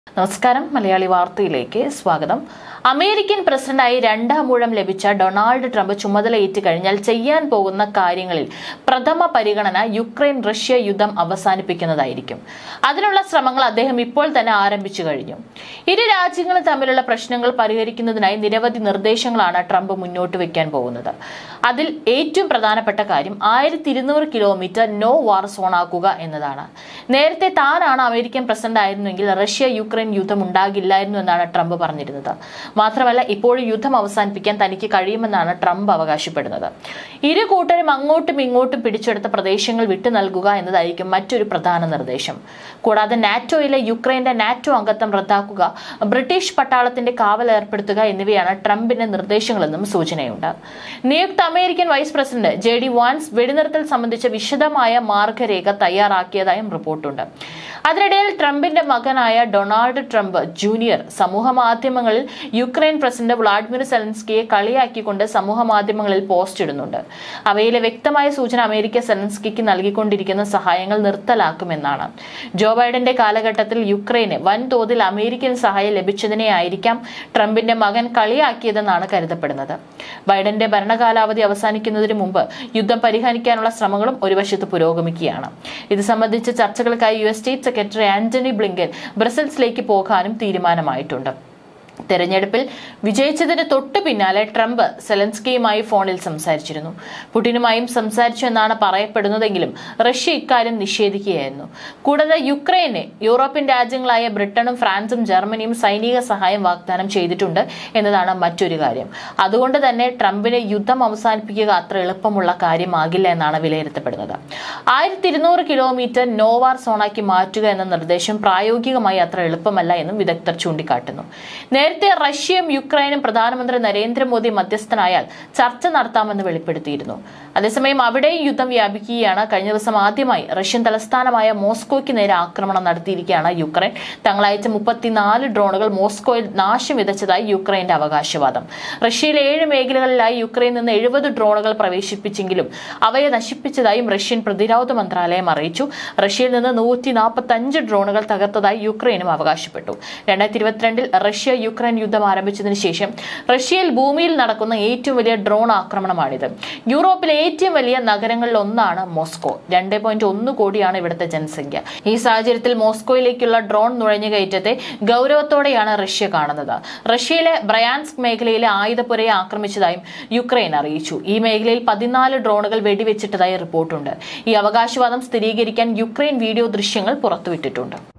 നമസ്കാരം മലയാളി വാർത്തയിലേക്ക് സ്വാഗതം അമേരിക്കൻ പ്രസിഡന്റായി രണ്ടാം ഊഴം ലഭിച്ച ഡൊണാൾഡ് ട്രംപ് ചുമതലയേറ്റ് കഴിഞ്ഞാൽ ചെയ്യാൻ പോകുന്ന കാര്യങ്ങളിൽ പ്രഥമ പരിഗണന യുക്രൈൻ റഷ്യ യുദ്ധം അവസാനിപ്പിക്കുന്നതായിരിക്കും അതിനുള്ള ശ്രമങ്ങൾ അദ്ദേഹം ഇപ്പോൾ തന്നെ ആരംഭിച്ചു കഴിഞ്ഞു ഇരു രാജ്യങ്ങളും തമ്മിലുള്ള പ്രശ്നങ്ങൾ പരിഹരിക്കുന്നതിനായി നിരവധി നിർദ്ദേശങ്ങളാണ് ട്രംപ് മുന്നോട്ട് വയ്ക്കാൻ പോകുന്നത് അതിൽ ഏറ്റവും പ്രധാനപ്പെട്ട കാര്യം ആയിരത്തി ഇരുന്നൂറ് കിലോമീറ്റർ നോ വാർ സോണാക്കുക എന്നതാണ് നേരത്തെ താനാണ് അമേരിക്കൻ പ്രസിഡന്റ് ആയിരുന്നെങ്കിൽ റഷ്യ യുക്രൈൻ യുദ്ധം ഉണ്ടാകില്ലായിരുന്നു എന്നാണ് ട്രംപ് പറഞ്ഞിരുന്നത് മാത്രമല്ല ഇപ്പോഴും യുദ്ധം അവസാനിപ്പിക്കാൻ തനിക്ക് കഴിയുമെന്നാണ് ട്രംപ് അവകാശപ്പെടുന്നത് ഇരു കൂട്ടരും അങ്ങോട്ടും ഇങ്ങോട്ടും പിടിച്ചെടുത്ത പ്രദേശങ്ങൾ വിട്ടു നൽകുക എന്നതായിരിക്കും മറ്റൊരു പ്രധാന നിർദ്ദേശം കൂടാതെ നാറ്റോയിലെ യുക്രൈന്റെ നാറ്റോ അംഗത്വം റദ്ദാക്കുക ബ്രിട്ടീഷ് പട്ടാളത്തിന്റെ കാവൽ ഏർപ്പെടുത്തുക എന്നിവയാണ് ട്രംപിന്റെ നിർദ്ദേശങ്ങളെന്നും സൂചനയുണ്ട് നിയുക്ത American vice president J D Vance വെടിനിർത്തൽ സംബന്ധിച്ച വിശദമായ മാർഗരേഖ തയ്യാറാക്കിയതായും റിപ്പോർട്ടുണ്ട് അതിനിടയിൽ ട്രംപിന്റെ മകനായ ഡൊണാൾഡ് ട്രംപ് ജൂനിയർ സമൂഹ മാധ്യമങ്ങളിൽ യുക്രൈൻ പ്രസിഡന്റ് വ്ളാഡിമിർ സെലൻസ്കിയെ കളിയാക്കിക്കൊണ്ട് സമൂഹ മാധ്യമങ്ങളിൽ പോസ്റ്റ് ഇടുന്നുണ്ട് അവയിലെ വ്യക്തമായ സൂചന അമേരിക്ക സെലൻസ്കിക്ക് നൽകിക്കൊണ്ടിരിക്കുന്ന സഹായങ്ങൾ നിർത്തലാക്കുമെന്നാണ് ജോ ബൈഡന്റെ കാലഘട്ടത്തിൽ യുക്രൈന് വൻതോതിൽ അമേരിക്കൻ സഹായം ലഭിച്ചതിനെ ആയിരിക്കാം ട്രംപിന്റെ മകൻ കളിയാക്കിയതെന്നാണ് കരുതപ്പെടുന്നത് ബൈഡന്റെ ഭരണകാലാവധി അവസാനിക്കുന്നതിന് മുമ്പ് യുദ്ധം പരിഹരിക്കാനുള്ള ശ്രമങ്ങളും ഒരു വശത്ത് പുരോഗമിക്കുകയാണ് ഇത് സംബന്ധിച്ച ചർച്ചകൾക്കായി U S state secretary Antony Blinken ബ്രസൽസിലേക്ക് പോകാനും തീരുമാനമായിട്ടുണ്ട് തെരഞ്ഞെടുപ്പിൽ വിജയിച്ചതിന് തൊട്ടു പിന്നാലെ ട്രംപ് സെലൻസ്കിയുമായി ഫോണിൽ സംസാരിച്ചിരുന്നു പുടിനുമായും സംസാരിച്ചു എന്നാണ് പറയപ്പെടുന്നതെങ്കിലും റഷ്യ ഇക്കാര്യം നിഷേധിക്കുകയായിരുന്നു കൂടാതെ യുക്രൈന് യൂറോപ്യൻ രാജ്യങ്ങളായ ബ്രിട്ടനും ഫ്രാൻസും ജർമ്മനിയും സൈനിക സഹായം വാഗ്ദാനം ചെയ്തിട്ടുണ്ട് എന്നതാണ് മറ്റൊരു കാര്യം അതുകൊണ്ട് തന്നെ ട്രംപിന് യുദ്ധം അവസാനിപ്പിക്കുക അത്ര എളുപ്പമുള്ള കാര്യമാകില്ല എന്നാണ് വിലയിരുത്തപ്പെടുന്നത് ആയിരത്തി ഇരുന്നൂറ് കിലോമീറ്റർ നോവാർ സോണാക്കി മാറ്റുക എന്ന നിർദ്ദേശം പ്രായോഗികമായി അത്ര എളുപ്പമല്ല എന്നും വിദഗ്ധർ ചൂണ്ടിക്കാട്ടുന്നു നേരത്തെ റഷ്യയും യുക്രൈനും പ്രധാനമന്ത്രി നരേന്ദ്രമോദി മധ്യസ്ഥനായാൽ ചർച്ച നടത്താമെന്ന് വെളിപ്പെടുത്തിയിരുന്നു അതേസമയം അവിടെയും യുദ്ധം വ്യാപിക്കുകയാണ് കഴിഞ്ഞ ദിവസം ആദ്യമായി റഷ്യൻ തലസ്ഥാനമായ മോസ്കോയ്ക്ക് നേരെ ആക്രമണം നടത്തിയിരിക്കുകയാണ് യുക്രൈൻ തങ്ങളയച്ച മുപ്പത്തിനാല് ഡ്രോണുകൾ മോസ്കോയിൽ നാശം വിതച്ചതായി യുക്രൈന്റെ അവകാശവാദം റഷ്യയിലെ ഏഴ് മേഖലകളിലായി യുക്രൈൻ നിന്ന് എഴുപത് ഡ്രോണുകൾ പ്രവേശിപ്പിച്ചെങ്കിലും അവയെ നശിപ്പിച്ചതായും റഷ്യൻ പ്രതിരോധ മന്ത്രാലയം അറിയിച്ചു റഷ്യയിൽ നിന്ന് നൂറ്റി നാൽപ്പത്തി അഞ്ച് ഡ്രോണുകൾ തകർത്തതായി യുക്രൈനും അവകാശപ്പെട്ടു രണ്ടായിരത്തി ഇരുപത്തിരണ്ടിൽ റഷ്യ യുക്രൈൻ യുദ്ധം ആരംഭിച്ചതിന് ശേഷം റഷ്യയിൽ ഭൂമിയിൽ നടക്കുന്ന ഏറ്റവും വലിയ ഡ്രോൺ ആക്രമണമാണിത് യൂറോപ്പിലെ ഏറ്റവും വലിയ നഗരങ്ങളിൽ ഒന്നാണ് മോസ്കോ രണ്ട് പോയിന്റ് ഒന്ന് കോടിയാണ് ഇവിടുത്തെ ജനസംഖ്യ ഈ സാഹചര്യത്തിൽ മോസ്കോയിലേക്കുള്ള ഡ്രോൺ നുഴഞ്ഞുകയറ്റത്തെ ഗൗരവത്തോടെയാണ് റഷ്യ കാണുന്നത് റഷ്യയിലെ ബ്രയാൻസ്ക് മേഖലയിലെ ആയുധപ്പുരയെ ആക്രമിച്ചതായും യുക്രൈൻ അറിയിച്ചു ഈ മേഖലയിൽ പതിനാല് ഡ്രോണുകൾ വെടിവെച്ചിട്ടതായി റിപ്പോർട്ടുണ്ട് ഈ അവകാശവാദം സ്ഥിരീകരിക്കാൻ യുക്രൈൻ വീഡിയോ ദൃശ്യങ്ങൾ പുറത്തുവിട്ടിട്ടുണ്ട്